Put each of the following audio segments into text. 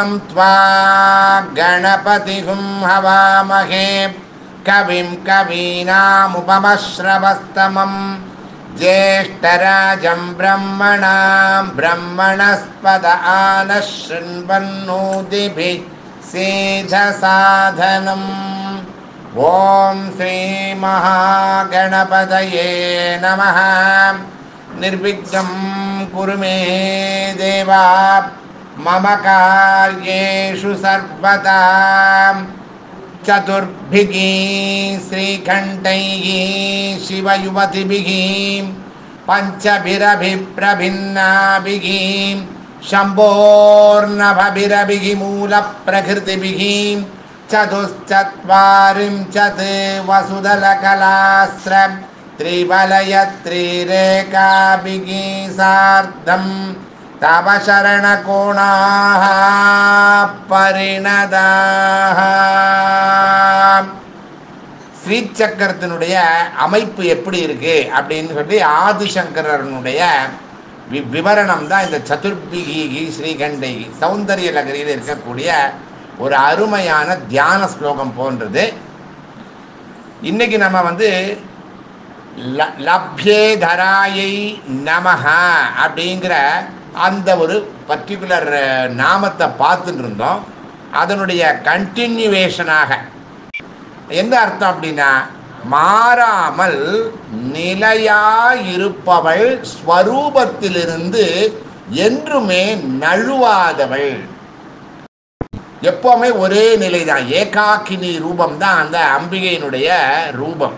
ॐ त्वा गणपतिहुं हवामहे कविं कवीनामुपमश्रवस्तमं ज्येष्ठराजं ब्रह्मणां ब्रह्मणस्पद आनः शृण्वन्नोदिभिः सेधसाधनम् ॐ श्रीमहागणपतये नमः निर्विघ्नं कुरु मे देवा मम कार्येषु सर्वदा चतुर्भिः श्रीकण्ठैः शिवयुवतिभिः पञ्चभिरभिप्रभिन्नाभिः शम्भोर्नभभिरभिः मूलप्रकृतिभिः चतुश्चत्वारिंशत् वसुदलकलास्र त्रिवलयत्रिरेकाभिः सार्धं तव शरणकोणाः परिणदाः ஸ்ரீசக்கரத்தினுடைய அமைப்பு எப்படி இருக்கு அப்படின்னு சொல்லி ஆதிசங்கரனுடைய வி விவரணம் தான் இந்த சதுர்பிகி ஸ்ரீகண்டை சௌந்தரிய நகரியில் இருக்கக்கூடிய ஒரு அருமையான தியான ஸ்லோகம் போன்றது இன்னைக்கு நம்ம வந்து ல- லப்யே தராயை நமஹ அப்படிங்கிற அந்த ஒரு பர்டிகுலர் நாமத்தை பார்த்துட்டு இருந்தோம் அதனுடைய கண்டினியூவேஷனாக என்ன அர்த்தம் அப்படின்னா மாறாமல் நிலையாயிருப்பவள் ஸ்வரூபத்திலிருந்து என்றுமே நழுவாதவள் எப்பவுமே ஒரே நிலை தான் ஏகாக்கினி ரூபம் தான் அந்த அம்பிகையினுடைய ரூபம்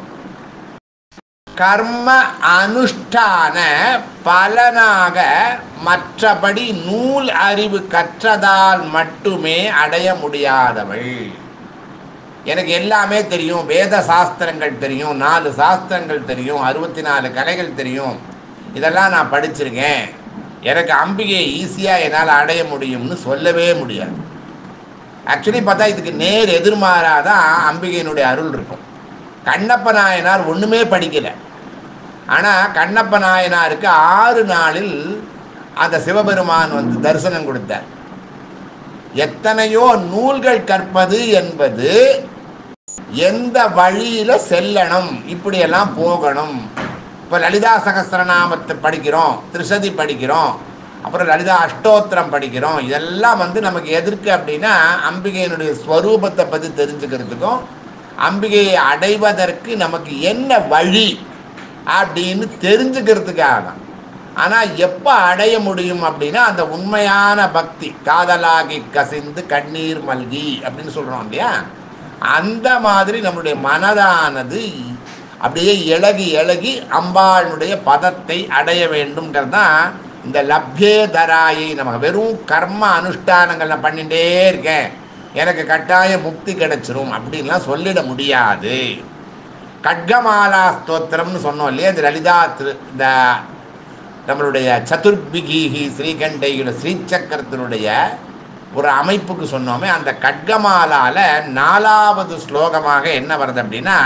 கர்ம அனுஷ்டான பலனாக மற்றபடி நூல் அறிவு கற்றதால் மட்டுமே அடைய முடியாதவள் எனக்கு எல்லாமே தெரியும் வேத சாஸ்திரங்கள் தெரியும் நாலு சாஸ்திரங்கள் தெரியும் அறுபத்தி நாலு கலைகள் தெரியும் இதெல்லாம் நான் படிச்சிருக்கேன் எனக்கு அம்பிகையை ஈஸியாக என்னால் அடைய முடியும்னு சொல்லவே முடியாது ஆக்சுவலி பார்த்தா இதுக்கு நேர் எதிர்மாறாக தான் அம்பிகையினுடைய அருள் இருக்கும் கண்ணப்ப நாயனார் ஒன்றுமே படிக்கலை ஆனால் கண்ணப்ப நாயனாருக்கு ஆறு நாளில் அந்த சிவபெருமான் வந்து தரிசனம் கொடுத்தார் எத்தனையோ நூல்கள் கற்பது என்பது எந்த வழியில செல்லணும் இப்படியெல்லாம் போகணும் இப்போ லலிதா சகஸ்ரநாமத்தை படிக்கிறோம் திருசதி படிக்கிறோம் அப்புறம் லலிதா அஷ்டோத்திரம் படிக்கிறோம் இதெல்லாம் வந்து நமக்கு எதற்கு அப்படின்னா அம்பிகையினுடைய ஸ்வரூபத்தை பற்றி தெரிஞ்சுக்கிறதுக்கும் அம்பிகையை அடைவதற்கு நமக்கு என்ன வழி அப்படின்னு தெரிஞ்சுக்கிறதுக்காக தான் ஆனால் எப்போ அடைய முடியும் அப்படின்னா அந்த உண்மையான பக்தி காதலாகி கசிந்து கண்ணீர் மல்கி அப்படின்னு சொல்கிறோம் இல்லையா அந்த மாதிரி நம்மளுடைய மனதானது அப்படியே இழகி இழகி அம்பாளுடைய பதத்தை அடைய வேண்டும்ங்கிறது தான் இந்த லப்யே தராயை நம்ம வெறும் கர்ம அனுஷ்டானங்கள் நான் பண்ணிகிட்டே இருக்கேன் எனக்கு கட்டாய முக்தி கிடைச்சிரும் அப்படின்லாம் சொல்லிட முடியாது கட்கமாலா ஸ்தோத்திரம்னு சொன்னோம் இல்லையா இந்த லலிதா திரு இந்த நம்மளுடைய சதுர்பிகீகி ஸ்ரீகண்டையோட ஸ்ரீசக்கரத்தினுடைய ஒரு அமைப்புக்கு சொன்னோமே அந்த கட்கமாலால நாலாவது ஸ்லோகமாக என்ன வருது அப்படின்னா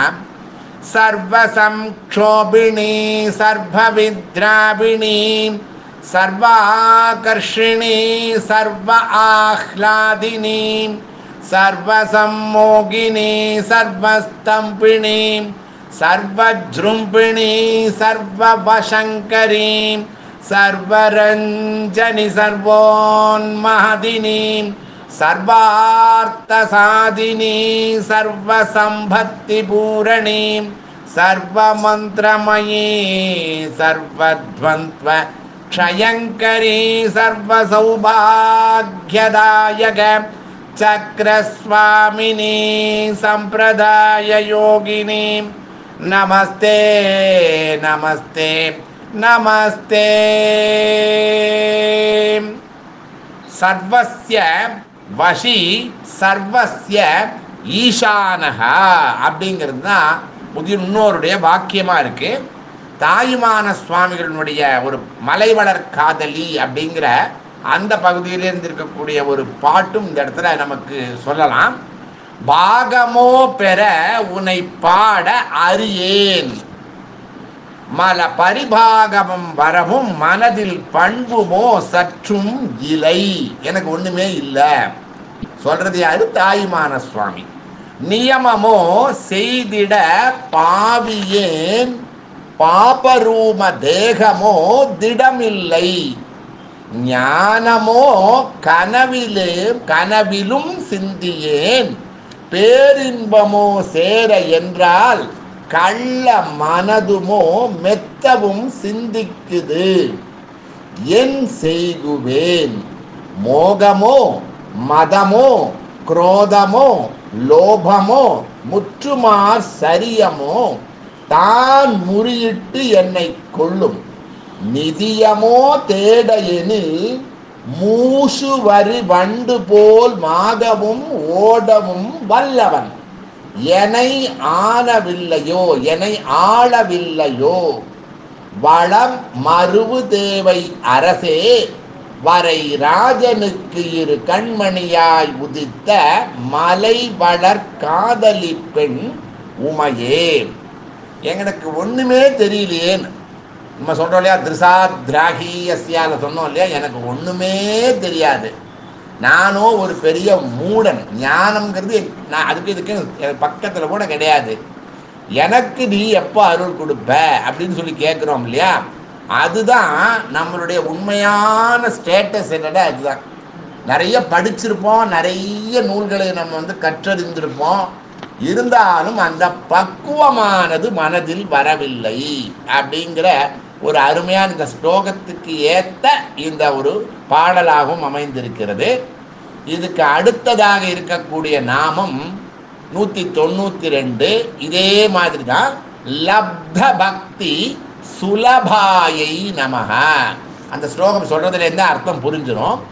சர்வசம்க்ஷோபிணி சர்வவித்ராபிணி சர்வாகர்ஷிணி சர்வ ஆஹ்லாதினி சர்வசம்மோகினி சர்வஸ்தம்பிணி சர்வஜ்ரும்பிணி சர்வவசங்கரி சர்வரஞ்சனி சர்வோன்மஹதினி சர்வார்த்தசாதினி சர்வசம்பத்திபூரணி சர்வமந்திரமயி சர்வத்வந்த்வ க்ஷயங்கரி சர்வசௌபாகியதாயக சக்கரஸ்வாமினி சம்பிரதாய யோகினி நமஸ்தே நமஸ்தே நமஸ்தே சர்வஸ்ய வசி சர்வஸ்ய ஈசானக அப்படிங்கிறது தான் புதிய இன்னொருடைய வாக்கியமாக இருக்கு தாயுமான சுவாமிகளினுடைய ஒரு மலைவளர் காதலி அப்படிங்கிற அந்த பகுதியிலிருந்து இருக்கக்கூடிய ஒரு பாட்டும் இந்த இடத்துல நமக்கு சொல்லலாம் பாகமோ பெற உன்னை பாட அறியேன் மல பரிபாகமும் வரவும் மனதில் பண்புமோ சற்றும் இலை எனக்கு ஒண்ணுமே இல்லை சொல்றது யாரு தாயுமான சுவாமி நியமமோ செய்திட பாவியேன் பாபரூம தேகமோ திடமில்லை ஞானமோ கனவிலே கனவிலும் சிந்தியேன் பேரின்பமோ சேர என்றால் கள்ள மனதுமோ மெத்தவும் சிந்திக்குது என் செய்குவேன் மோகமோ மதமோ குரோதமோ லோபமோ முற்றுமார் சரியமோ தான் முறியிட்டு என்னை கொள்ளும் நிதியமோ தேட எனில் மூசு வரி வண்டு போல் மாகவும் ஓடவும் வல்லவன் என்னை ஆனவில்லையோ என்னை ஆளவில்லையோ வளம் மறுவு தேவை அரசே வரை ராஜனுக்கு இரு கண்மணியாய் உதித்த மலை வளர் காதலி பெண் உமையே எங்களுக்கு ஒண்ணுமே தெரியலையேன்னு நம்ம சொல்றோம் இல்லையா திருசா திராகி அஸ்யால சொன்னோம் இல்லையா எனக்கு ஒண்ணுமே தெரியாது நானும் ஒரு பெரிய மூடன் ஞானம்ங்கிறது நான் அதுக்கு இதுக்கு எனக்கு பக்கத்துல கூட கிடையாது எனக்கு நீ எப்போ அருள் கொடுப்ப அப்படின்னு சொல்லி கேட்குறோம் இல்லையா அதுதான் நம்மளுடைய உண்மையான ஸ்டேட்டஸ் என்னடா அதுதான் நிறைய படிச்சிருப்போம் நிறைய நூல்களை நம்ம வந்து கற்றறிந்திருப்போம் இருந்தாலும் அந்த பக்குவமானது மனதில் வரவில்லை அப்படிங்கிற ஒரு அருமையான இந்த ஸ்லோகத்துக்கு ஏத்த இந்த ஒரு பாடலாகவும் அமைந்திருக்கிறது இதுக்கு அடுத்ததாக இருக்கக்கூடிய நாமம் நூற்றி தொண்ணூற்றி ரெண்டு இதே மாதிரி தான் லப்த பக்தி சுலபாயை நமக அந்த ஸ்லோகம் சொல்றதுல இருந்து அர்த்தம் புரிஞ்சிடும்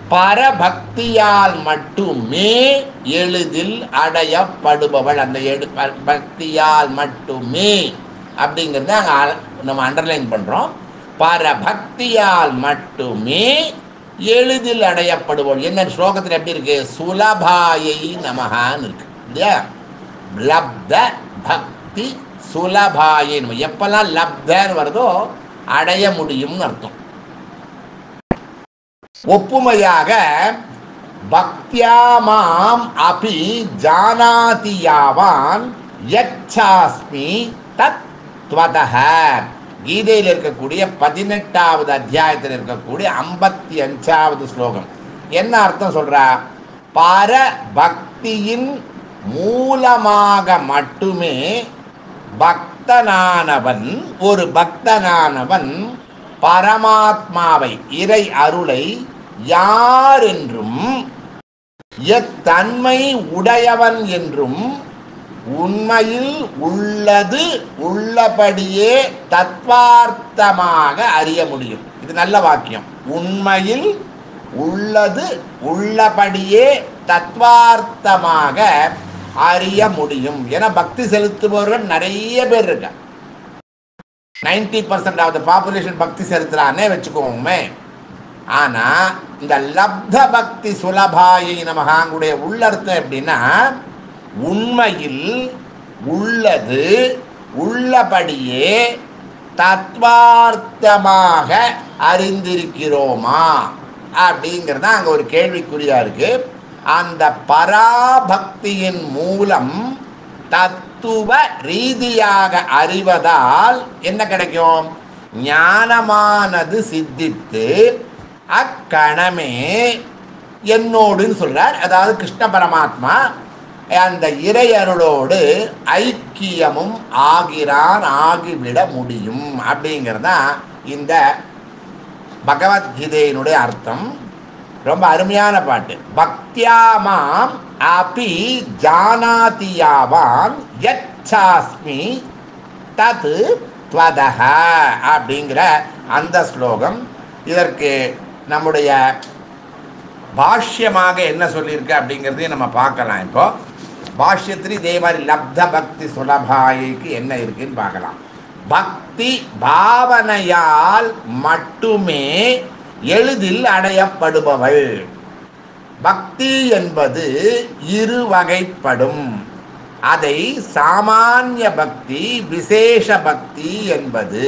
பரபக்தியால் மட்டுமே எளிதில் அடையப்படுபவள் அந்த எடு ப- பக்தியால் மட்டுமே அப்படிங்கிறத அங்கே நம்ம அண்டர்லைன் பண்ணுறோம் பரபக்தியால் மட்டுமே எளிதில் அடையப்படுவோம் என்ன ஸ்லோகத்தில் எப்படி இருக்கு சுலபாயை நமகான்னு இருக்கு இல்லையா லப்த பக்தி சுலபாயை நம எப்பெல்லாம் லப்தன்னு வருதோ அடைய முடியும்னு அர்த்தம் ஒப்புமையாக பக்தியாமாம் அபி ஜானாதி யாவான் யச்சாஸ்மி தத் துவதஹ கீதையில் இருக்கக்கூடிய பதினெட்டாவது அத்தியாயத்தில் இருக்கக்கூடிய ஐம்பத்தி அஞ்சாவது ஸ்லோகம் என்ன அர்த்தம் சொல்றா பர பக்தியின் மூலமாக மட்டுமே பக்தனானவன் ஒரு பக்தனானவன் பரமாத்மாவை இறை அருளை யார் என்றும் எத்தன்மை உடையவன் என்றும் உண்மையில் உள்ளது உள்ளபடியே தத்வார்த்தமாக அறிய முடியும் இது நல்ல வாக்கியம் உண்மையில் உள்ளது உள்ளபடியே தத்வார்த்தமாக அறிய முடியும் என பக்தி செலுத்துபவர்கள் நிறைய பேர் இருக்காங்க ninety percent of the population பக்தி செலுத்துறானே வச்சுக்கோமே ஆனா இந்த லப்த பக்தி சுலபாயை நமகாங்குடைய உள்ளர்த்தம் எப்படின்னா உண்மையில் உள்ளது உள்ளபடியே தத்வார்த்தமாக அறிந்திருக்கிறோமா அப்படிங்கிறது தான் அங்கே ஒரு கேள்விக்குறியா இருக்கு அந்த பராபக்தியின் மூலம் தத்துவ ரீதியாக அறிவதால் என்ன கிடைக்கும் ஞானமானது சித்தித்து அக்கணமே என்னோடுன்னு சொல்றார் அதாவது கிருஷ்ண பரமாத்மா அந்த இறை அருளோடு ஐக்கியமும் ஆகிறான் ஆகிவிட முடியும் அப்படிங்கிறது தான் இந்த பகவத்கீதையினுடைய அர்த்தம் ரொம்ப அருமையான பாட்டு பக்தியாமாம் அபி ஜானாதியாவான் யச்சாஸ்மி தத் துவதஹ அப்படிங்கிற அந்த ஸ்லோகம் இதற்கு நம்முடைய பாஷ்யமாக என்ன சொல்லியிருக்கு அப்படிங்கிறதையும் நம்ம பார்க்கலாம் இப்போ பாஷ்யத்தில் இதே மாதிரி லப்த பக்தி சுலபாயிக்கு என்ன இருக்குன்னு பார்க்கலாம் பக்தி பாவனையால் மட்டுமே எளிதில் அடையப்படுபவள் பக்தி என்பது இரு வகைப்படும் அதை சாமானிய பக்தி விசேஷ பக்தி என்பது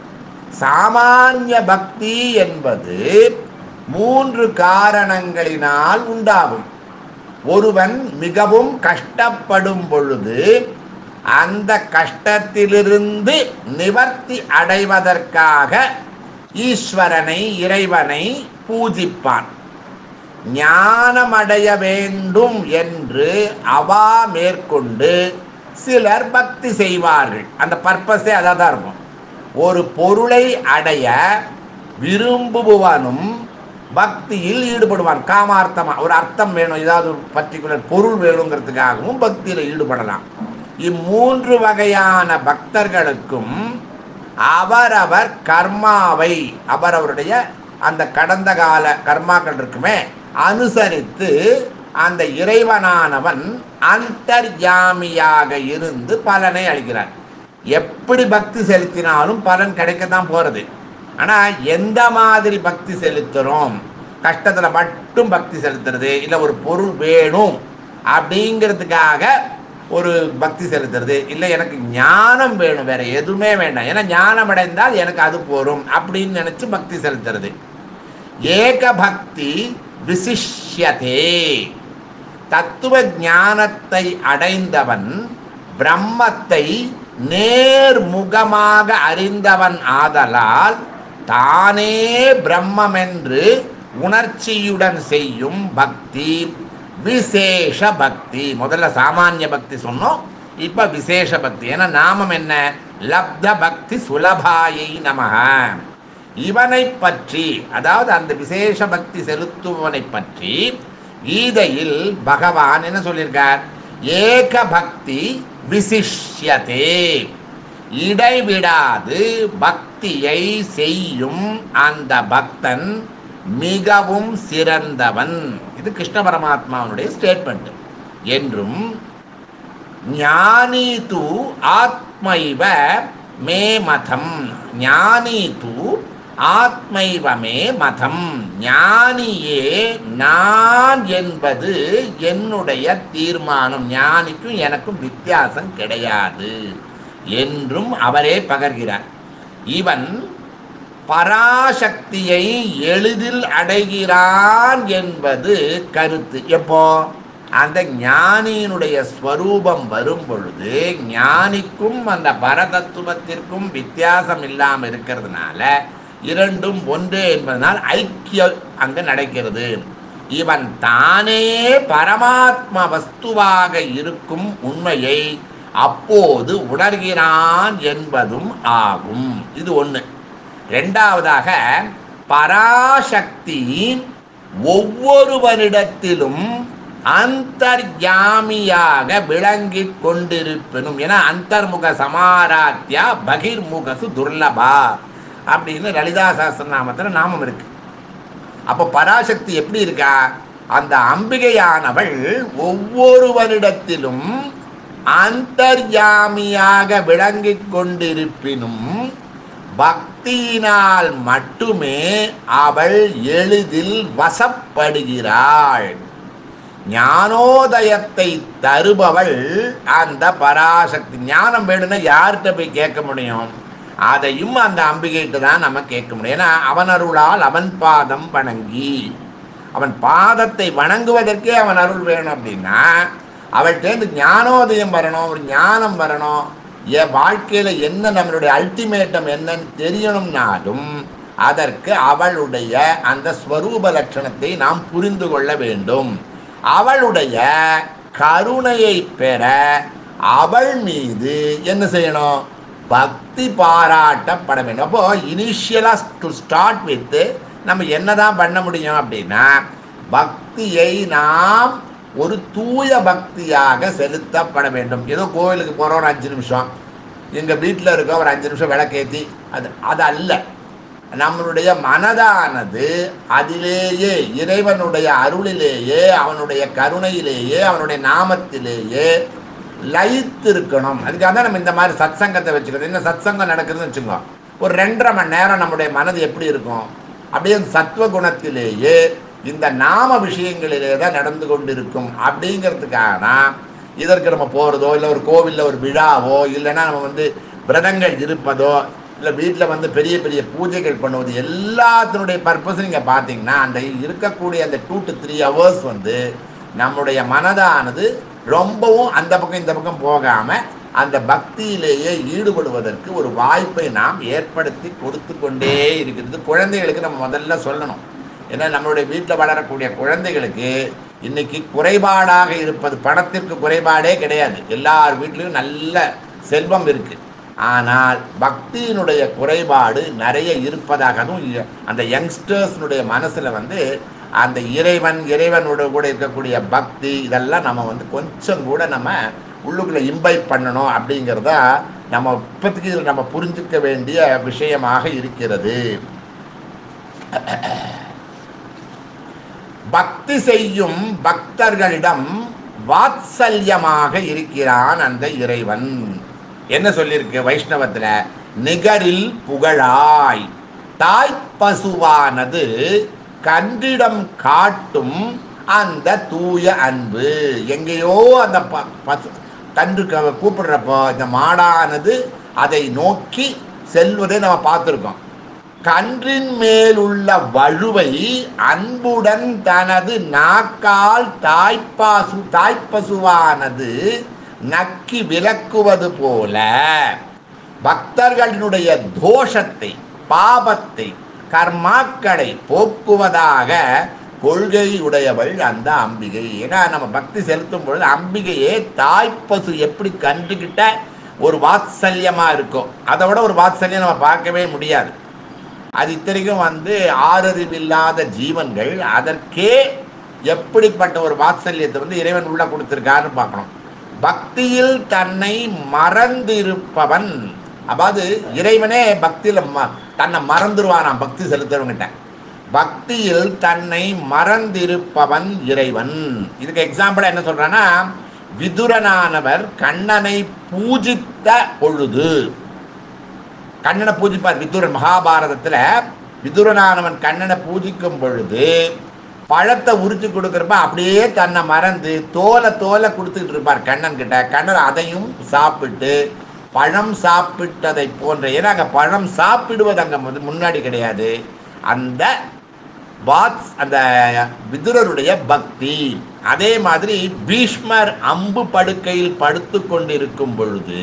சாமானிய பக்தி என்பது மூன்று காரணங்களினால் உண்டாகும் ஒருவன் மிகவும் கஷ்டப்படும் பொழுது அந்த கஷ்டத்திலிருந்து நிவர்த்தி அடைவதற்காக ஈஸ்வரனை இறைவனை பூஜிப்பான் ஞானமடைய வேண்டும் என்று அவா மேற்கொண்டு சிலர் பக்தி செய்வார்கள் அந்த பர்பஸே அதாக தான் இருக்கும் ஒரு பொருளை அடைய விரும்புபவனும் பக்தியில் ஈடுபடுவான் காமார்த்தமா ஒரு அர்த்தம் வேணும் ஏதாவது ஒரு பர்டிகுலர் பொருள் வேணுங்கிறதுக்காகவும் பக்தியில் ஈடுபடலாம் இம்மூன்று வகையான பக்தர்களுக்கும் அவரவர் கர்மாவை அவரவருடைய அந்த கடந்த கால கர்மாக்கள் இருக்குமே அனுசரித்து அந்த இறைவனானவன் அந்தர்யாமியாக இருந்து பலனை அளிக்கிறார் எப்படி பக்தி செலுத்தினாலும் பலன் கிடைக்கத்தான் போகிறது ஆனால் எந்த மாதிரி பக்தி செலுத்துகிறோம் கஷ்டத்தில் மட்டும் பக்தி செலுத்துறது இல்லை ஒரு பொருள் வேணும் அப்படிங்கிறதுக்காக ஒரு பக்தி செலுத்துறது இல்லை எனக்கு ஞானம் வேணும் வேற எதுவுமே வேண்டாம் ஏன்னா ஞானம் அடைந்தால் எனக்கு அது போரும் அப்படின்னு நினைச்சு பக்தி செலுத்துறது ஏக பக்தி விசிஷ்யதே தத்துவ ஞானத்தை அடைந்தவன் பிரம்மத்தை நேர்முகமாக அறிந்தவன் ஆதலால் தானே பிரம்மமென்று உணர்ச்சியுடன் செய்யும் பக்தி விசேஷ பக்தி முதல்ல சாமானிய பக்தி சொன்னோம் இப்ப விசேஷ பக்தி ஏன்னா நாமம் என்ன லப்த பக்தி சுலபாயை நமக இவனை பற்றி அதாவது அந்த விசேஷ பக்தி செலுத்துவனை பற்றி கீதையில் பகவான் என்ன சொல்லியிருக்கார் ஏக பக்தி விசிஷ்யதே இடைவிடாது பக்தியை செய்யும் அந்த பக்தன் மிகவும் சிறந்தவன் இது கிருஷ்ண பரமாத்மாவனுடைய ஸ்டேட்மெண்ட் என்றும் ஞானி து ஆத்மைவ மே மதம் ஞானி து ஆத்மைவ மே மதம் ஞானியே நான் என்பது என்னுடைய தீர்மானம் ஞானிக்கும் எனக்கும் வித்தியாசம் கிடையாது என்றும் அவரே பகர்கிறார் இவன் பராசக்தியை எளிதில் அடைகிறான் என்பது கருத்து எப்போ அந்த ஞானியினுடைய ஸ்வரூபம் வரும் பொழுது ஞானிக்கும் அந்த பரதத்துவத்திற்கும் வித்தியாசம் இல்லாமல் இருக்கிறதுனால இரண்டும் ஒன்றே என்பதனால் ஐக்கியம் அங்கு நடக்கிறது இவன் தானே பரமாத்ம வஸ்துவாக இருக்கும் உண்மையை அப்போது உணர்கிறான் என்பதும் ஆகும் இது ஒன்று ரெண்டாவதாக பராசக்தி ஒவ்வொருவரிடத்திலும் அந்தர்யாமியாக விளங்கிக் கொண்டிருப்பினும் என அந்தர்முக சமாராத்தியா பகிர்முகசு துர்லபா அப்படின்னு லலிதா சாஸ்திரநாமத்தில் நாமம் இருக்கு அப்போ பராசக்தி எப்படி இருக்கா அந்த அம்பிகையானவள் ஒவ்வொருவரிடத்திலும் அந்தர்யாமியாக விளங்கிக் கொண்டிருப்பினும் பக்தியினால் மட்டுமே அவள் எளிதில் வசப்படுகிறாள் ஞானோதயத்தை தருபவள் அந்த பராசக்தி ஞானம் வேணும்னா யார்கிட்ட போய் கேட்க முடியும் அதையும் அந்த அம்பிகைகிட்ட தான் நம்ம கேட்க முடியும் ஏன்னா அவன் அருளால் அவன் பாதம் வணங்கி அவன் பாதத்தை வணங்குவதற்கே அவன் அருள் வேணும் அப்படின்னா அவள்கிட்டேருந்து ஞானோதயம் வரணும் ஒரு ஞானம் வரணும் என் வாழ்க்கையில் என்ன நம்மளுடைய அல்டிமேட்டம் என்னன்னு தெரியணும்னாலும் அதற்கு அவளுடைய அந்த ஸ்வரூப லட்சணத்தை நாம் புரிந்து கொள்ள வேண்டும் அவளுடைய கருணையை பெற அவள் மீது என்ன செய்யணும் பக்தி பாராட்டப்பட வேண்டும் அப்போ இனிஷியலாக டு ஸ்டார்ட் வித் நம்ம என்னதான் பண்ண முடியும் அப்படின்னா பக்தியை நாம் ஒரு தூய பக்தியாக செலுத்தப்பட வேண்டும் ஏதோ கோயிலுக்கு போகிறோம் ஒரு அஞ்சு நிமிஷம் எங்கள் வீட்டில் இருக்க ஒரு அஞ்சு நிமிஷம் விளக்கேற்றி அது அது அல்ல நம்மளுடைய மனதானது அதிலேயே இறைவனுடைய அருளிலேயே அவனுடைய கருணையிலேயே அவனுடைய நாமத்திலேயே லயித்திருக்கணும் அதுக்காக தான் நம்ம இந்த மாதிரி சத்சங்கத்தை வச்சுக்கிறது என்ன சத்சங்கம் நடக்குதுன்னு வச்சுக்கோ ஒரு ரெண்டரை மணி நேரம் நம்முடைய மனது எப்படி இருக்கும் அப்படியே சத்துவ குணத்திலேயே இந்த நாம விஷயங்களிலே தான் நடந்து கொண்டிருக்கும் அப்படிங்கிறதுக்காக தான் இதற்கு நம்ம போகிறதோ இல்லை ஒரு கோவிலில் ஒரு விழாவோ இல்லைன்னா நம்ம வந்து விரதங்கள் இருப்பதோ இல்லை வீட்டில் வந்து பெரிய பெரிய பூஜைகள் பண்ணுவது எல்லாத்தினுடைய பர்பஸ் நீங்கள் பார்த்தீங்கன்னா அந்த இருக்கக்கூடிய அந்த டூ டு த்ரீ ஹவர்ஸ் வந்து நம்முடைய மனதானது ரொம்பவும் அந்த பக்கம் இந்த பக்கம் போகாம அந்த பக்தியிலேயே ஈடுபடுவதற்கு ஒரு வாய்ப்பை நாம் ஏற்படுத்தி கொடுத்து கொண்டே இருக்கிறது குழந்தைகளுக்கு நம்ம முதல்ல சொல்லணும் ஏன்னா நம்மளுடைய வீட்டில் வளரக்கூடிய குழந்தைகளுக்கு இன்னைக்கு குறைபாடாக இருப்பது பணத்திற்கு குறைபாடே கிடையாது எல்லார் வீட்லேயும் நல்ல செல்வம் இருக்கு ஆனால் பக்தியினுடைய குறைபாடு நிறைய இருப்பதாக அதுவும் இ- அந்த யங்ஸ்டர்ஸ்னுடைய மனசில் வந்து அந்த இறைவன் இறைவனோட கூட இருக்கக்கூடிய பக்தி இதெல்லாம் நம்ம வந்து கொஞ்சம் கூட நம்ம உள்ளுக்குள்ளே இம்பைப் பண்ணணும் அப்படிங்கிறத நம்ம இப்போதைக்கு இதில் நம்ம புரிஞ்சுக்க வேண்டிய விஷயமாக இருக்கிறது பக்தி செய்யும் பக்தர்களிடம் வாத்சல்யமாக இருக்கிறான் அந்த இறைவன் என்ன சொல்லியிருக்கு வைஷ்ணவத்துல நிகரில் புகழாய் தாய்ப்பசுவானது கன்றிடம் காட்டும் அந்த தூய அன்பு எங்கேயோ அந்த ப- பசு கன்று க- கூப்பிடுறப்போ இந்த மாடானது அதை நோக்கி செல்வதை நம்ம பார்த்துருக்கோம் கன்றின் மேலுள்ள வழுவை அன்புடன் தனது நாக்கால் தாய்ப்பாசு தாய்ப்பசுவானது நக்கி விலக்குவது போல பக்தர்களினுடைய தோஷத்தை பாபத்தை கர்மாக்களை போக்குவதாக கொள்கை உடையவள் அந்த அம்பிகை ஏன்னா நம்ம பக்தி செலுத்தும் பொழுது அம்பிகையே தாய்ப்பசு எப்படி கண்டுகிட்ட ஒரு வாத்சல்யமா இருக்கும் அதை விட ஒரு வாத்சல்யம் நம்ம பார்க்கவே முடியாது அது இத்தனைக்கும் வந்து ஆறறிவில்லாத ஜீவன்கள் அதற்கே எப்படிப்பட்ட ஒரு வாத்சல்யத்தை வந்து இறைவன் உள்ள கொடுத்திருக்காருன்னு பார்க்கணும் பக்தியில் தன்னை மறந்திருப்பவன் அதாவது இறைவனே பக்தியில் ம தன்னை மறந்துடுவானாம் பக்தி செலுத்துறவங்கிட்ட பக்தியில் தன்னை மறந்திருப்பவன் இறைவன் இதுக்கு எக்ஸாம்பிளா என்ன சொல்றான்னா விதுரனானவர் கண்ணனை பூஜித்த பொழுது கண்ணனை பூஜிப்பார் விதுரன் மகாபாரதத்துல விதுரனானவன் கண்ணனை பூஜிக்கும் பொழுது பழத்தை உரிச்சு கொடுக்குறப்ப அப்படியே தன்னை மறந்து தோலை தோலை கொடுத்துக்கிட்டு இருப்பார் கண்ணன் கிட்ட கண்ணன் அதையும் சாப்பிட்டு பழம் சாப்பிட்டதை போன்ற ஏன்னா அங்கே பழம் சாப்பிடுவது அங்கே முன்னாடி கிடையாது அந்த வாத்ஸ் அந்த விதுரருடைய பக்தி அதே மாதிரி பீஷ்மர் அம்பு படுக்கையில் படுத்து கொண்டிருக்கும் பொழுது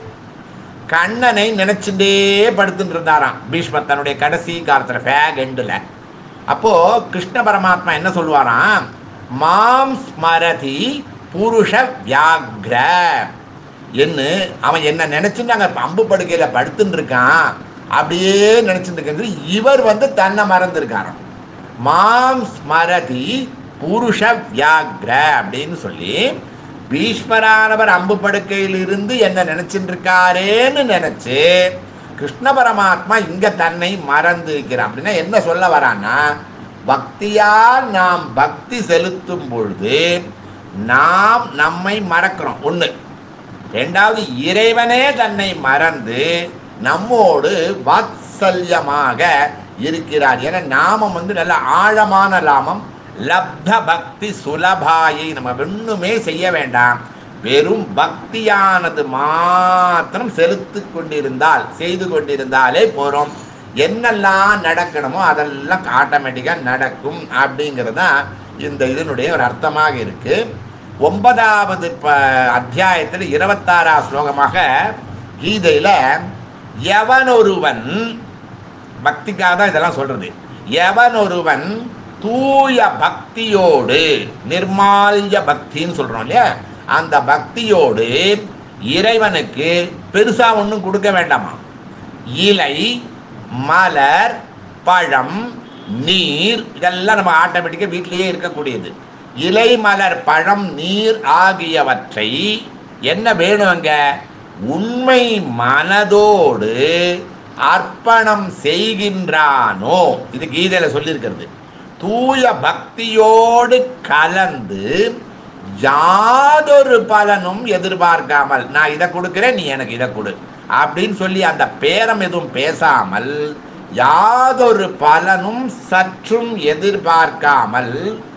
கண்ணனை நினைச்சுட்டே படுத்துட்டு இருந்தாராம் பீஷ்மர் தன்னுடைய கடைசி காலத்தில் ஃபேக் எண்டில் அப்போ கிருஷ்ண பரமாத்மா என்ன சொல்லுவாராம் மாம் ஸ்மரதி புருஷ வியாக்ர என்ன அவன் என்ன நினைச்சுட்டு அங்கே அம்பு படுக்கையில் படுத்துட்டு இருக்கான் அப்படியே நினைச்சிட்டு இருக்கிறது இவர் வந்து தன்னை மறந்துருக்காராம் மாம் ஸ்மரதி புருஷ வியாக்ர அப்படின்னு சொல்லி பீஷ்மரானவர் அம்பு படுக்கையில் இருந்து என்ன நினைச்சிட்டு இருக்காரேன்னு நினைச்சு கிருஷ்ண பரமாத்மா இங்க தன்னை மறந்து இருக்கிறான் அப்படின்னா என்ன சொல்ல வரான்னா பக்தியால் நாம் பக்தி செலுத்தும் பொழுது நாம் நம்மை மறக்கிறோம் ஒண்ணு ரெண்டாவது இறைவனே தன்னை மறந்து நம்மோடு வாத்சல்யமாக இருக்கிறார் ஏன்னா நாமம் வந்து நல்ல ஆழமான லாமம் லப்த பக்தி சுலபாயை நம்ம ஒண்ணுமே செய்ய வேண்டாம் வெறும் பக்தியானது மாத்திரம் செலுத்து கொண்டிருந்தால் செய்து கொண்டிருந்தாலே போறோம் என்னெல்லாம் நடக்கணுமோ அதெல்லாம் ஆட்டோமேட்டிக்காக நடக்கும் அப்படிங்கிறது தான் இந்த இதனுடைய ஒரு அர்த்தமாக இருக்கு ஒன்பதாவது ப அத்தியாயத்தில் இருபத்தாறாம் ஸ்லோகமாக கீதையில் எவனொருவன் பக்திக்காக தான் இதெல்லாம் சொல்றது எவன் ஒருவன் தூய பக்தியோடு நிர்மால்ய பக்தின்னு சொல்றோம் இல்லையா அந்த பக்தியோடு இறைவனுக்கு பெருசா ஒன்றும் கொடுக்க வேண்டாமா இலை மலர் பழம் நீர் இதெல்லாம் நம்ம ஆட்டோமேட்டிக்காக வீட்டிலேயே இருக்கக்கூடியது இலை மலர் பழம் நீர் ஆகியவற்றை என்ன வேணும் அங்க உண்மை மனதோடு அர்ப்பணம் செய்கின்றானோ இது கீதையில சொல்லியிருக்கிறது தூய பக்தியோடு கலந்து யாதொரு பலனும் எதிர்பார்க்காமல் நான் இதை கொடுக்கிறேன் நீ எனக்கு இதை கொடு அப்படின்னு சொல்லி அந்த பேரம் எதுவும் பேசாமல் யாதொரு பலனும் சற்றும் எதிர்பார்க்காமல்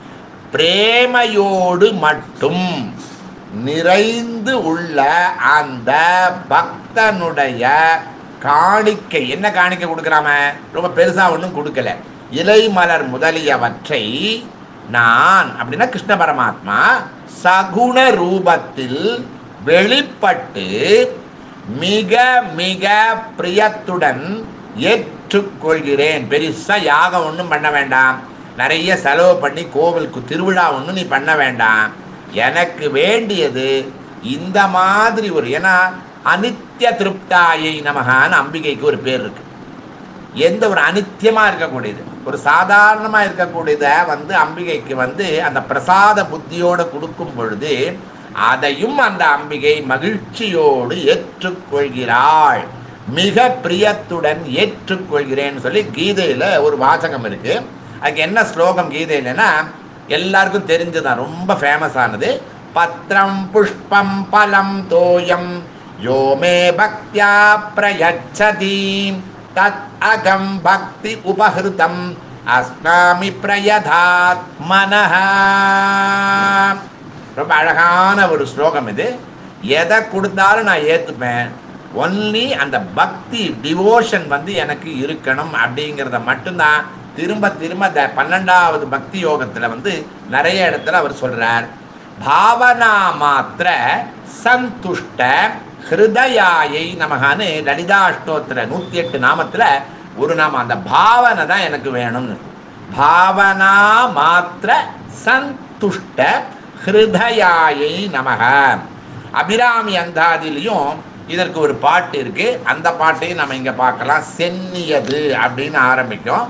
பிரேமையோடு மட்டும் நிறைந்து உள்ள அந்த பக்தனுடைய காணிக்கை என்ன காணிக்கை கொடுக்குறாம ரொம்ப பெருசா ஒன்றும் கொடுக்கல இலை மலர் முதலியவற்றை நான் அப்படின்னா கிருஷ்ண பரமாத்மா சகுண ரூபத்தில் வெளிப்பட்டு மிக மிக பிரியத்துடன் ஏற்றுக்கொள்கிறேன் பெருசா யாகம் ஒன்றும் பண்ண வேண்டாம் நிறைய செலவு பண்ணி கோவிலுக்கு திருவிழா ஒன்றும் நீ பண்ண வேண்டாம் எனக்கு வேண்டியது இந்த மாதிரி ஒரு ஏன்னா அனித்ய திருப்தாயை நமகான்னு அம்பிகைக்கு ஒரு பேர் இருக்கு எந்த ஒரு அனித்தியமாக இருக்கக்கூடியது ஒரு சாதாரணமாக இருக்கக்கூடியதை வந்து அம்பிகைக்கு வந்து அந்த பிரசாத புத்தியோடு கொடுக்கும் பொழுது அதையும் அந்த அம்பிகை மகிழ்ச்சியோடு ஏற்றுக்கொள்கிறாள் மிக பிரியத்துடன் ஏற்றுக்கொள்கிறேன்னு சொல்லி கீதையில் ஒரு வாசகம் இருக்கு அதுக்கு என்ன ஸ்லோகம் கீதையிலன்னா எல்லாருக்கும் தெரிஞ்சுதான் ரொம்ப ஃபேமஸ் ஆனது பத்ரம் புஷ்பம் பலம் தோயம் யோ மே பக்தியா பிரயச்சதி தத் அகம் பக்தி உபஹிருதம் அஸ்னாமி பிரயதாத் மனஹா ரொம்ப அழகான ஒரு ஸ்லோகம் இது எதை கொடுத்தாலும் நான் ஏற்றுப்பேன் ஒன்லி அந்த பக்தி டிவோஷன் வந்து எனக்கு இருக்கணும் அப்படிங்கிறத மட்டும்தான் திரும்ப திரும்ப இந்த பன்னெண்டாவது பக்தி யோகத்தில் வந்து நிறைய இடத்துல அவர் சொல்றார் பாவனா மாத்திர சந்துஷ்ட ஹிருதயாயை நமகான்னு லலிதாஷ்டோத்திர நூற்றி எட்டு நாமத்தில் ஒரு நாமம் அந்த பாவனை தான் எனக்கு வேணும்னு பாவனா மாத்திர சந்துஷ்ட ஹிருதயாயை நமக அபிராமி அந்தாதிலையும் இதற்கு ஒரு பாட்டு இருக்கு அந்த பாட்டையும் நம்ம இங்க பார்க்கலாம் சென்னியது அப்படின்னு ஆரம்பிக்கும்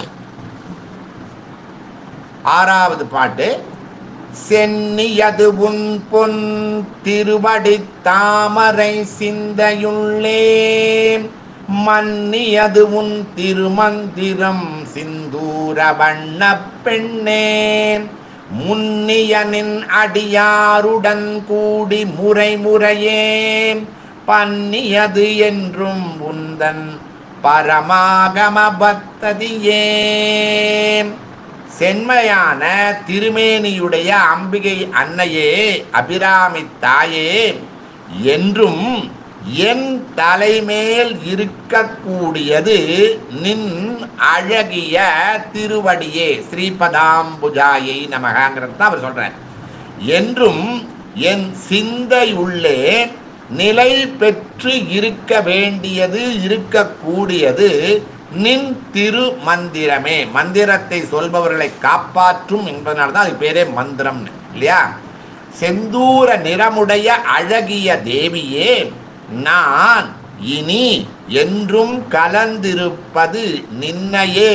ஆறாவது பாட்டு சென்னியது உன் பொன் திருவடி தாமரை சிந்தையுள்ளே மன்னியது உன் திருமந்திரம் சிந்தூர வண்ண பெண்ணே முன்னியனின் அடியாருடன் கூடி முறை முறையே பன்னியது என்றும் உந்தன் பரமாகம பக்ததியே சென்மையான திருமேனியுடைய அம்பிகை அன்னையே அபிராமி தாயே என்றும் என் தலைமேல் இருக்கக்கூடியது நின் அழகிய திருவடியே ஸ்ரீபதாம்புஜாயை நமகாங்கிறது தான் அவர் சொல்றார் என்றும் என் சிந்தை உள்ளே நிலை பெற்று இருக்க வேண்டியது இருக்கக்கூடியது நின் திரு மந்திரமே மந்திரத்தை சொல்பவர்களை காப்பாற்றும் என்பதனால தான் அது பேரே மந்திரம் இல்லையா செந்தூர நிறமுடைய அழகிய தேவியே நான் இனி என்றும் கலந்திருப்பது நின்னையே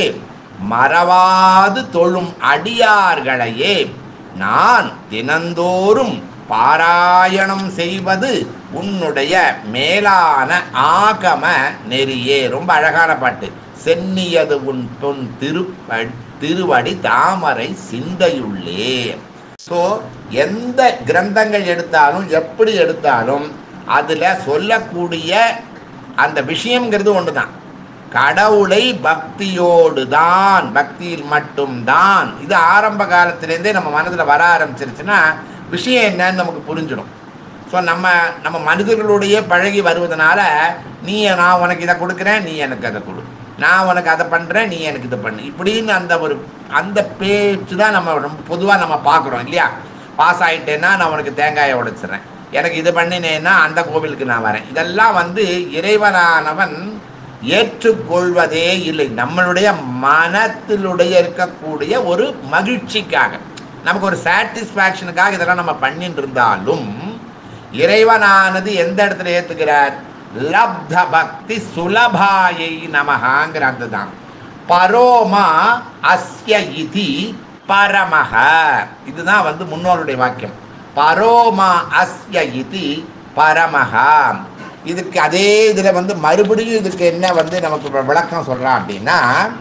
மறவாது தொழும் அடியார்களையே நான் தினந்தோறும் பாராயணம் செய்வது உன்னுடைய மேலான ஆகம நெறியே ரொம்ப அழகான பாட்டு சென்னியது உன் பொன் திருப்ப திருவடி தாமரை சிந்தையுள்ளே ஸோ எந்த கிரந்தங்கள் எடுத்தாலும் எப்படி எடுத்தாலும் அதில் சொல்லக்கூடிய அந்த விஷயங்கிறது ஒன்று தான் கடவுளை பக்தியோடு தான் பக்தியில் மட்டும்தான் இது ஆரம்ப காலத்திலேருந்தே நம்ம மனதில் வர ஆரம்பிச்சிருச்சுன்னா விஷயம் என்னன்னு நமக்கு புரிஞ்சிடும் ஸோ நம்ம நம்ம மனிதர்களுடைய பழகி வருவதனால நீ நான் உனக்கு இதை கொடுக்குறேன் நீ எனக்கு அதை கொடு நான் உனக்கு அதை பண்ணுறேன் நீ எனக்கு இதை பண்ணு இப்படின்னு அந்த ஒரு அந்த பேச்சு தான் நம்ம ரொம்ப பொதுவாக நம்ம பார்க்குறோம் இல்லையா பாஸ் ஆகிட்டேன்னா நான் உனக்கு தேங்காயை உடைச்சிடுறேன் எனக்கு இது பண்ணினேன்னா அந்த கோவிலுக்கு நான் வரேன் இதெல்லாம் வந்து இறைவனானவன் ஏற்றுக்கொள்வதே இல்லை நம்மளுடைய மனத்திலுடைய இருக்கக்கூடிய ஒரு மகிழ்ச்சிக்காக நமக்கு ஒரு சாட்டிஸ்ஃபேக்ஷனுக்காக இதெல்லாம் நம்ம பண்ணிட்டு இருந்தாலும் இறைவனானது எந்த இடத்துல ஏத்துக்கிறார் லப்த பக்தி சுலபாயை நமகாங்கிற அதுதான் பரோமா அஸ்ய இதி பரமஹ இதுதான் வந்து முன்னோருடைய வாக்கியம் பரோமா அஸ்ய இதி பரமஹ இதுக்கு அதே இதில் வந்து மறுபடியும் இதுக்கு என்ன வந்து நமக்கு விளக்கம் சொல்கிறான் அப்படின்னா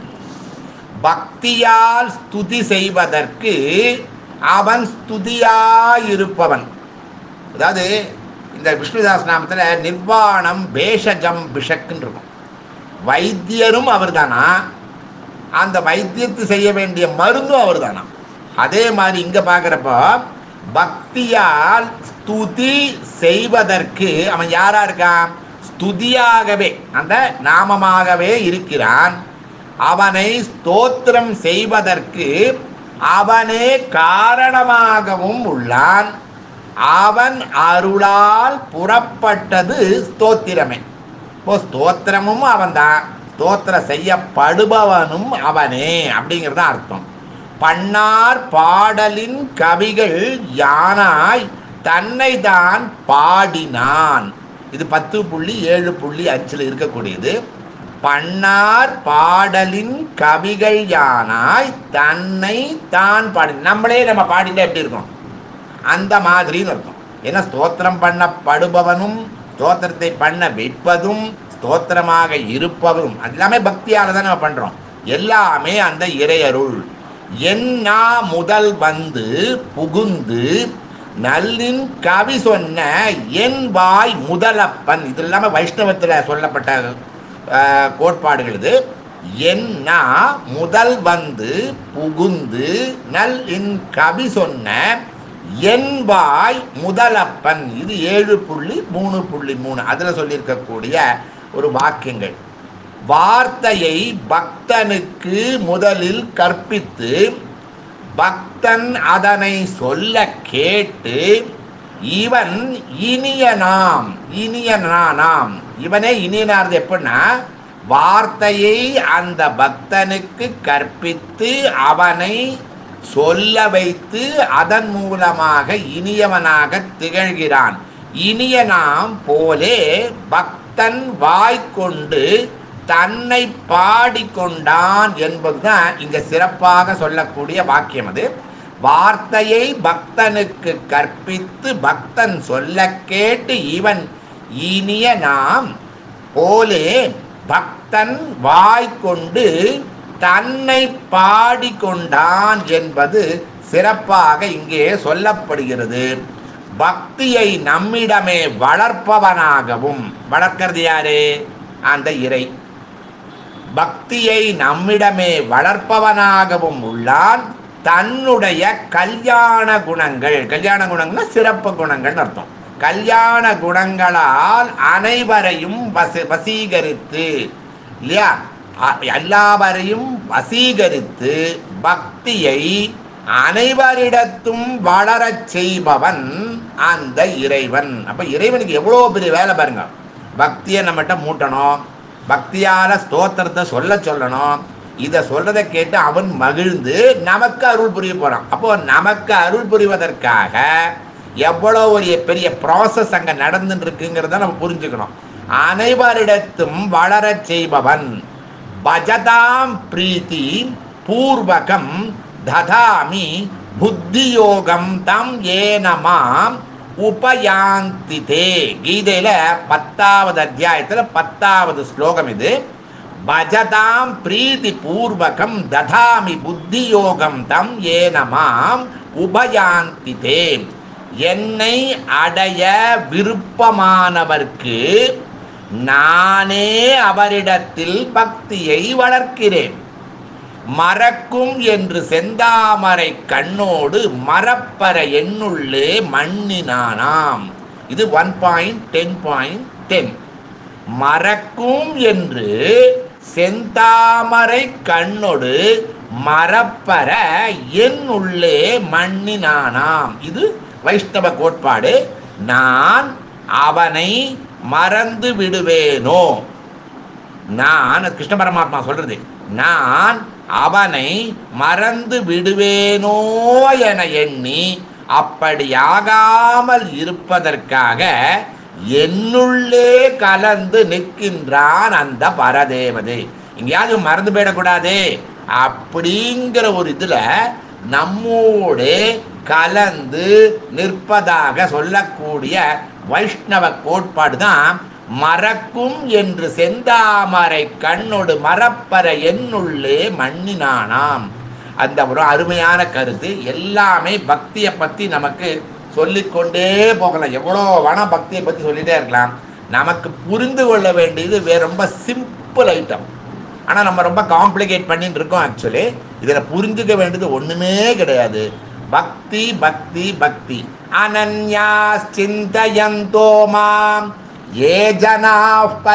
பக்தியால் ஸ்துதி செய்வதற்கு அவன் ஸ்துதியாயிருப்பவன் அதாவது இந்த விஷ்ணுதாஸ் நாமத்தில் நிர்வாணம் பேஷஜம் பிஷக்குன்னு இருக்கும் வைத்தியரும் அவர்தானா அந்த வைத்தியத்து செய்ய வேண்டிய மருந்தும் அவர்தானா அதே மாதிரி இங்க பார்க்குறப்போ பக்தியால் ஸ்துதி செய்வதற்கு அவன் யாரா இருக்கான் ஸ்துதியாகவே அந்த நாமமாகவே இருக்கிறான் அவனை ஸ்தோத்திரம் செய்வதற்கு அவனே காரணமாகவும் உள்ளான் அவன் அருளால் புறப்பட்டது ஸ்தோத்திரமே இப்போ ஸ்தோத்திரமும் அவன்தான் ஸ்தோத்திரம் செய்யப்படுபவனும் அவனே அப்படிங்கிறது தான் அர்த்தம் பண்ணார் பாடலின் கவிகள் யானாய் தன்னை தான் பாடினான் இது பத்து புள்ளி ஏழு புள்ளி அஞ்சில் இருக்கக்கூடியது பண்ணார் பாடலின் கவிகள் யானாய் தன்னை தான் பாடி நம்மளே நம்ம பாடினா எப்படி இருக்கும் அந்த மாதிரின்னு இருக்கும் ஏன்னா ஸ்தோத்திரம் பண்ணப்படுபவனும் ஸ்தோத்திரத்தை பண்ண வைப்பதும் ஸ்தோத்திரமாக இருப்பவரும் அது எல்லாமே பக்தியால தான் நம்ம பண்றோம் எல்லாமே அந்த இறையருள் என்னா முதல் வந்து புகுந்து நல்லின் கவி சொன்ன என் வாய் முதலப்பன் இது இல்லாமல் வைஷ்ணவத்தில் சொல்லப்பட்ட அஹ், கோட்பாடுகள் இது என்னா முதல் வந்து புகுந்து நல் இன் கவி சொன்ன என் வாய் முதலப்பன் இது ஏழு புள்ளி மூணு புள்ளி மூணு அதில் சொல்லியிருக்கக்கூடிய ஒரு வாக்கியங்கள் வார்த்தையை பக்தனுக்கு முதலில் கற்பித்து பக்தன் அதனை சொல்ல கேட்டு இவன் இனிய நாம் இனிய நா- நாம் இவனே இனியனார்து எப்படின்னா வார்த்தையை அந்த பக்தனுக்கு கற்பித்து அவனை சொல்ல வைத்து அதன் மூலமாக இனியவனாக திகழ்கிறான் இனிய நாம் போலே பக்தன் வாய்க்கொண்டு தன்னை பாடிக்கொண்டான் என்பதுதான் இங்க சிறப்பாக சொல்லக்கூடிய வாக்கியம் அது வார்த்தையை பக்தனுக்கு கற்பித்து பக்தன் சொல்ல கேட்டு இவன் இனிய நாம் போலே பக்தன் வாய்க்கொண்டு தன்னை பாடிக்கொண்டான் என்பது சிறப்பாக இங்கே சொல்லப்படுகிறது பக்தியை நம்மிடமே வளர்ப்பவனாகவும் வளர்க்கிறது யாரு அந்த இறை பக்தியை நம்மிடமே வளர்ப்பவனாகவும் உள்ளான் தன்னுடைய கல்யாண குணங்கள் கல்யாண குணங்கள்னா சிறப்பு குணங்கள்னு அர்த்தம் கல்யாண குணங்களால் அனைவரையும் வசி வசீகரித்து இல்லையா அ- எல்லாவரையும் வசீகரித்து பக்தியை அனைவரிடத்தும் வளரச் செய்பவன் அந்த இறைவன் அப்ப இறைவனுக்கு எவ்வளோ பெரிய வேலை பாருங்க பக்தியை நம்மகிட்ட மூட்டணும் பக்தியால ஸ்தோத்திரத்தை சொல்ல சொல்லணும் இதை சொல்றதை கேட்டு அவன் மகிழ்ந்து நமக்கு அருள் புரிய போறான் அப்போ நமக்கு அருள் புரிவதற்காக எவ்வளோ ஒரு பெரிய ப்ராசஸ் அங்க நடந்துட்டு இருக்குங்கிறத நம்ம புரிஞ்சுக்கணும் அனைவரிடத்தும் வளரச் செய்பவன் பஜதாம் பிரீத்தி பூர்வகம் ததாமி புத்தியோகம் தம் ஏனமாம் உபயாந்தி தே கீதையில பத்தாவது அத்தியாயத்துல பத்தாவது ஸ்லோகம் இது பஜதாம் பிரீதி பூர்வகம் ததாமி புத்தியோகம் தம் ஏனமாம் உபயாந்தி தே என்னை அடைய விருப்பமானவர்க்கு நானே அவரிடத்தில் பக்தியை வளர்க்கிறேன் மறக்கும் என்று செந்தாமரை கண்ணோடு மறப்பற எண்ணுள்ளே மண்ணினானாம் இது one point ten point ten மறக்கும் என்று செந்தாமரை கண்ணோடு மறப்பற என் உள்ளே மண்ணினானாம் இது வைஷ்ணவ கோட்பாடு நான் அவனை மறந்து விடுவேனோ நான் அது கிருஷ்ண பரமாத்மா சொல்றது நான் அவனை மறந்து விடுவேனோ என எண்ணி அப்படியாகாமல் இருப்பதற்காக என்னுள்ளே கலந்து நிற்கின்றான் அந்த பரதேவதை எங்கேயாவது மறந்து போயிடக்கூடாதே அப்படிங்கிற ஒரு இதுல நம்மோடு கலந்து நிற்பதாக சொல்லக்கூடிய வைஷ்ணவ கோட்பாடு தான் மறக்கும் என்று செந்தாமரை கண்ணோடு மறப்பற என்னுள்ளே மண்ணினானாம் அந்த ஒரு அருமையான கருத்து எல்லாமே பக்தியை பற்றி நமக்கு சொல்லிக்கொண்டே போகலாம் எவ்வளோ வேணால் பக்தியை பற்றி சொல்லிட்டே இருக்கலாம் நமக்கு புரிந்து கொள்ள வேண்டியது வேற ரொம்ப சிம்பிள் ஐட்டம் ஆனால் நம்ம ரொம்ப காம்ப்ளிகேட் பண்ணிட்டு இருக்கோம் ஆக்சுவலி இதில் புரிஞ்சுக்க வேண்டியது ஒன்றுமே கிடையாது பக்தி பக்தி பக்தி அனன்யா சிந்தயந்தோ மாம் ஏ ஜனா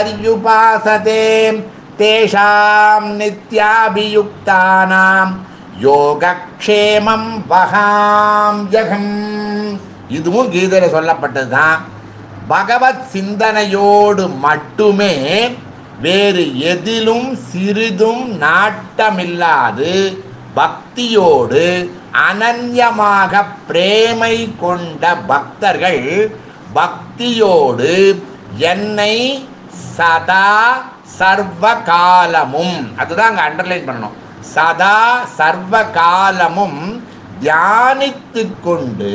பரியுபாசதே தேஷாம் நித்யாபியுக்தானாம் யோகக்ஷேமம் வகாம் ஜகம் இதுவும் கீதையில சொல்லப்பட்டது தான் பகவத் சிந்தனையோடு மட்டுமே வேறு எதிலும் சிறிதும் நாட்டமில்லாது பக்தியோடு அனன்யமாக பிரேமை கொண்ட பக்தர்கள் பக்தியோடு என்னை சதா சர்வ காலமும் அதுதான் அங்க அண்டர்லைன் பண்ணணும் சதா சர்வ காலமும் தியானித்து கொண்டு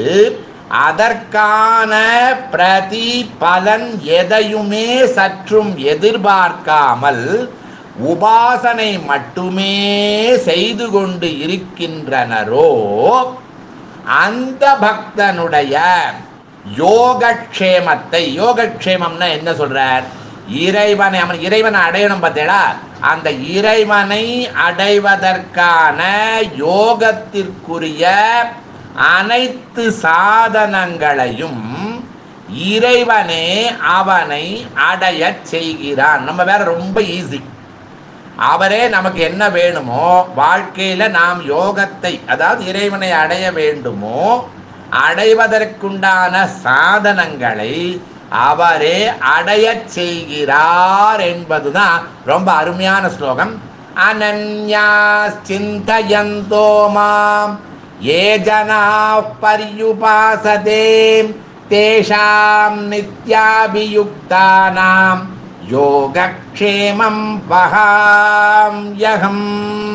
அதற்கான பிரதி பலன் எதையுமே சற்றும் எதிர்பார்க்காமல் உபாசனை மட்டுமே செய்து கொண்டு இருக்கின்றனரோ அந்த பக்தனுடைய யோகக்ஷேமத்தை யோகக்ஷேமம்னா என்ன சொல்றார் இறைவனை அவன் இறைவனை அடையணும் பார்த்தேடா அந்த இறைவனை அடைவதற்கான யோகத்திற்குரிய அனைத்து சாதனங்களையும் இறைவனே அவனை அடையச் செய்கிறான் நம்ம வேற ரொம்ப ஈஸி அவரே நமக்கு என்ன வேணுமோ வாழ்க்கையில நாம் யோகத்தை அதாவது இறைவனை அடைய வேண்டுமோ அடைவதற்குண்டான சாதனங்களை அவரே அடையச் செய்கிறார் என்பதுதான் ரொம்ப அருமையான ஸ்லோகம் அனன்யா சிந்தயந்தோ மாம் ஏ ஜனா பர்யுபாசதே தேஷாம் நித்யாபியுக்தானாம் யோகக்ஷேமம் வகாம் யகம்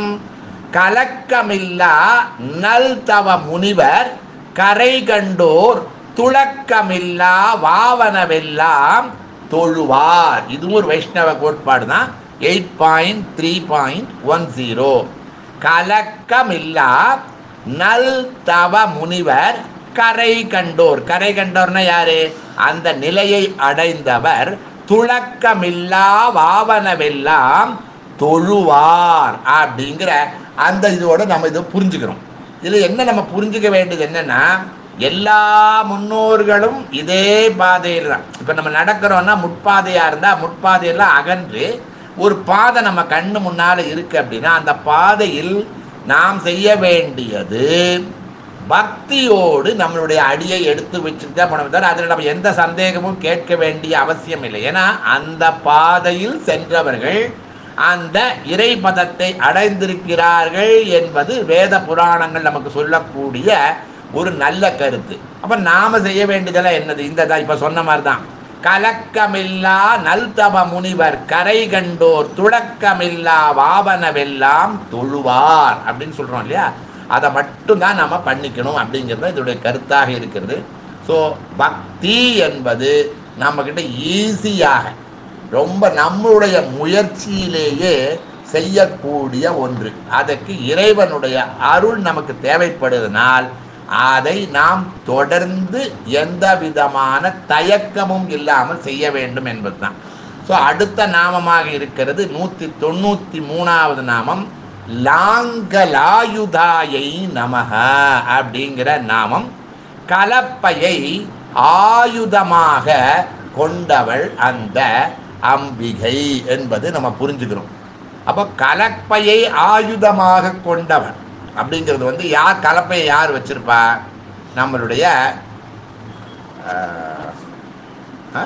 கலக்கமில்லா நல் தவ முனிவர் கரை கண்டோர் துளக்கமில்லா வாவனவெல்லாம் தொழுவார் இதுவும் ஒரு வைஷ்ணவ கோட்பாடு தான் eight point three point one zero கலக்கமில்லா நல் தவ முனிவர் கரை கண்டோர் கரை கண்டோர்னா யாரு அந்த நிலையை அடைந்தவர் துளக்கமில்லா வாவனவெல்லாம் தொழுவார் அப்படிங்கிற அந்த இதோட நம்ம இதை புரிஞ்சுக்கிறோம் இதில் என்ன நம்ம புரிஞ்சுக்க வேண்டியது என்னன்னா எல்லா முன்னோர்களும் இதே பாதையில் தான் இப்போ நம்ம நடக்கிறோம்னா முட்பாதையாக இருந்தால் முட்பாதையெல்லாம் அகன்று ஒரு பாதை நம்ம கண்ணு முன்னால் இருக்கு அப்படின்னா அந்த பாதையில் நாம் செய்ய வேண்டியது பக்தியோடு நம்மளுடைய அடியை எடுத்து வச்சுட்டு தான் போனோம் தவிர அதில் நம்ம எந்த சந்தேகமும் கேட்க வேண்டிய அவசியம் இல்லை ஏன்னா அந்த பாதையில் சென்றவர்கள் அந்த இறைபதத்தை அடைந்திருக்கிறார்கள் என்பது வேத புராணங்கள் நமக்கு சொல்லக்கூடிய ஒரு நல்ல கருத்து அப்ப நாம செய்ய வேண்டியதெல்லாம் என்னது இந்த தான் இப்ப சொன்ன மாதிரி தான் கலக்கமில்லா நல்தவ முனிவர் கரை கண்டோர் துடக்கமில்லா வாவனவெல்லாம் தொழுவார் அப்படின்னு சொல்றோம் இல்லையா அதை மட்டும் தான் நம்ம பண்ணிக்கணும் அப்படிங்கிறது இதோடைய கருத்தாக இருக்கிறது ஸோ பக்தி என்பது நம்மக்கிட்ட ஈஸியாக ரொம்ப நம்மளுடைய முயற்சியிலேயே செய்யக்கூடிய ஒன்று அதற்கு இறைவனுடைய அருள் நமக்கு தேவைப்படுவதனால் அதை நாம் தொடர்ந்து எந்த விதமான தயக்கமும் இல்லாமல் செய்ய வேண்டும் என்பதுதான் ஸோ அடுத்த நாமமாக இருக்கிறது நூற்றி தொண்ணூற்றி மூணாவது நாமம் லாங்கலாயுதாயை நமக அப்படிங்கிற நாமம் கலப்பையை ஆயுதமாக கொண்டவள் அந்த அம்பிகை என்பது நம்ம புரிஞ்சுக்கிறோம் அப்போ கலப்பையை ஆயுதமாக கொண்டவன் அப்படிங்கிறது வந்து யார் கலப்பையை யார் வச்சிருப்பா நம்மளுடைய ஆஹ், ஆ?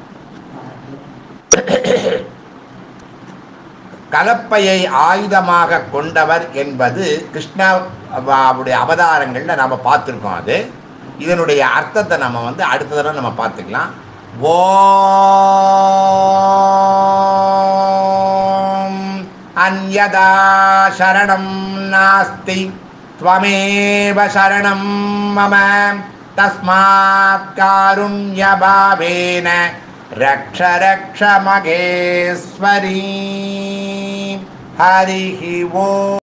கலப்பையை ஆயுதமாக கொண்டவர் என்பது கிருஷ்ணாவுடைய அவதாரங்களில் நம்ம பார்த்துருக்கோம் அது இதனுடைய அர்த்தத்தை நம்ம வந்து அடுத்த தடவை நம்ம பார்த்துக்கலாம் ஓம் அந்யதா சரணம் நாஸ்தி त्वमेव शरणं मम तस्मात् कारुण्यभावेन रक्ष रक्ष मगेश्वरी हरिः वो